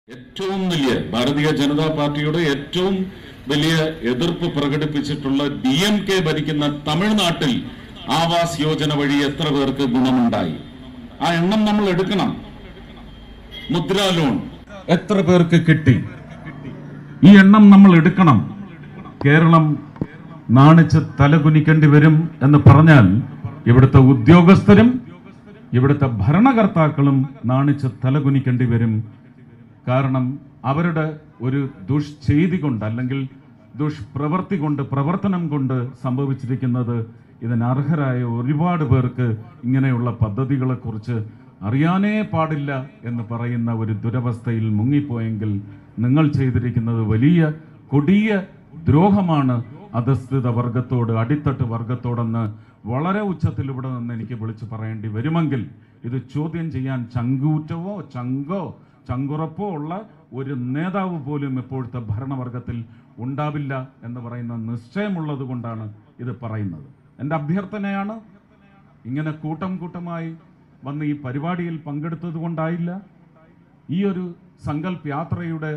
ഏറ്റവും വലിയ ഭാരതീയ ജനതാ പാർട്ടിയുടെ ഏറ്റവും വലിയ എതിർപ്പ് പ്രകടിപ്പിച്ചിട്ടുള്ള ഡി എം കെ ഭരിക്കുന്ന തമിഴ്നാട്ടിൽ ആവാസ് യോജന വഴി എത്ര പേർക്ക് ഗുണമുണ്ടായി ആ എണ്ണം നമ്മൾ എടുക്കണം മുദ്രാ ലോൺ എത്ര പേർക്ക് കിട്ടി ഈ എണ്ണം നമ്മൾ എടുക്കണം കേരളം നാണിച്ച് തലകുനിക്കേണ്ടി വരും എന്ന് പറഞ്ഞാൽ ഇവിടുത്തെ ഉദ്യോഗസ്ഥരും ഇവിടുത്തെ ഭരണകർത്താക്കളും നാണിച്ച് തലകുനിക്കേണ്ടി വരും കാരണം അവരുടെ ഒരു ദുഷ്ചെയ്തി കൊണ്ട് അല്ലെങ്കിൽ ദുഷ്പ്രവൃത്തി കൊണ്ട് പ്രവർത്തനം കൊണ്ട് സംഭവിച്ചിരിക്കുന്നത് ഇതിനർഹരായ ഒരുപാട് പേർക്ക് ഇങ്ങനെയുള്ള പദ്ധതികളെക്കുറിച്ച് അറിയാനേ പാടില്ല എന്ന് പറയുന്ന ഒരു ദുരവസ്ഥയിൽ മുങ്ങിപ്പോയെങ്കിൽ നിങ്ങൾ ചെയ്തിരിക്കുന്നത് വലിയ കൊടിയ ദ്രോഹമാണ് അധസ്ഥിത വർഗത്തോട് അടിത്തട്ട് വർഗത്തോടെന്ന് വളരെ ഉച്ചത്തിൽ ഇവിടെ നിന്ന് എനിക്ക് വിളിച്ചു പറയേണ്ടി വരുമെങ്കിൽ ഇത് ചോദ്യം ചെയ്യാൻ ചങ്കൂറ്റവോ ചങ്കോ ചങ്കുറപ്പോ ഉള്ള ഒരു നേതാവ് പോലും ഇപ്പോഴത്തെ ഭരണവർഗത്തിൽ ഉണ്ടാവില്ല എന്ന് പറയുന്ന നിശ്ചയമുള്ളത് കൊണ്ടാണ് ഇത് പറയുന്നത് എൻ്റെ അഭ്യർത്ഥനയാണ് ഇങ്ങനെ കൂട്ടം കൂട്ടമായി വന്ന് ഈ പരിപാടിയിൽ പങ്കെടുത്തത് കൊണ്ടായില്ല ഈ ഒരു സങ്കല്പ് യാത്രയുടെ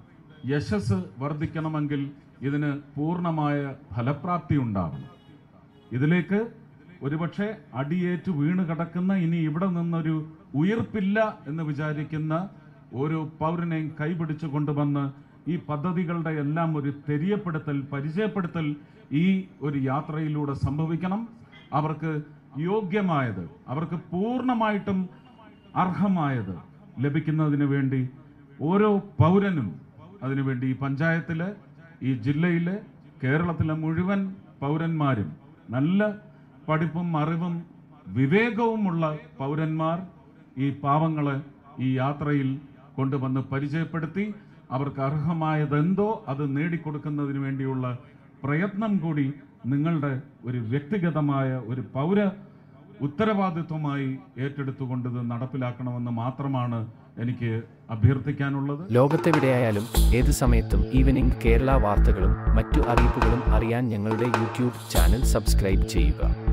യശസ് വർദ്ധിക്കണമെങ്കിൽ ഇതിന് പൂർണ്ണമായ ഫലപ്രാപ്തി ഉണ്ടാവണം ഇതിലേക്ക് ഒരുപക്ഷെ അടിയേറ്റ് വീണ് കിടക്കുന്ന ഇനി ഇവിടെ നിന്നൊരു ഉയർപ്പില്ല എന്ന് വിചാരിക്കുന്ന ഓരോ പൗരനെയും കൈപിടിച്ചു കൊണ്ടുവന്ന് ഈ പദ്ധതികളുടെ എല്ലാം ഒരു തെരിയപ്പെടുത്തൽ പരിചയപ്പെടുത്തൽ ഈ ഒരു യാത്രയിലൂടെ സംഭവിക്കണം അവർക്ക് യോഗ്യമായത് അവർക്ക് പൂർണ്ണമായിട്ടും അർഹമായത് ലഭിക്കുന്നതിന് വേണ്ടി ഓരോ പൗരനും അതിനുവേണ്ടി ഈ പഞ്ചായത്തിലെ ഈ ജില്ലയിലെ കേരളത്തിലെ മുഴുവൻ പൗരന്മാരും നല്ല പഠിപ്പും അറിവും വിവേകവുമുള്ള പൗരന്മാർ ഈ പാവങ്ങളെ ഈ യാത്രയിൽ കൊണ്ടുവന്ന് പരിചയപ്പെടുത്തി അവർക്ക് അർഹമായതെന്തോ അത് നേടിക്കൊടുക്കുന്നതിന് വേണ്ടിയുള്ള പ്രയത്നം കൂടി നിങ്ങളുടെ ഒരു വ്യക്തിഗതമായ ഒരു പൗര ഉത്തരവാദിത്വമായി ഏറ്റെടുത്തുകൊണ്ട് ഇത് നടപ്പിലാക്കണമെന്ന് മാത്രമാണ് എനിക്ക് അഭ്യർത്ഥിക്കാനുള്ളത് ലോകത്തെവിടെയായാലും ഏത് സമയത്തും ഈവനിംഗ് കേരള വാർത്തകളും മറ്റു അറിയിപ്പുകളും അറിയാൻ ഞങ്ങളുടെ യൂട്യൂബ് ചാനൽ സബ്സ്ക്രൈബ് ചെയ്യുക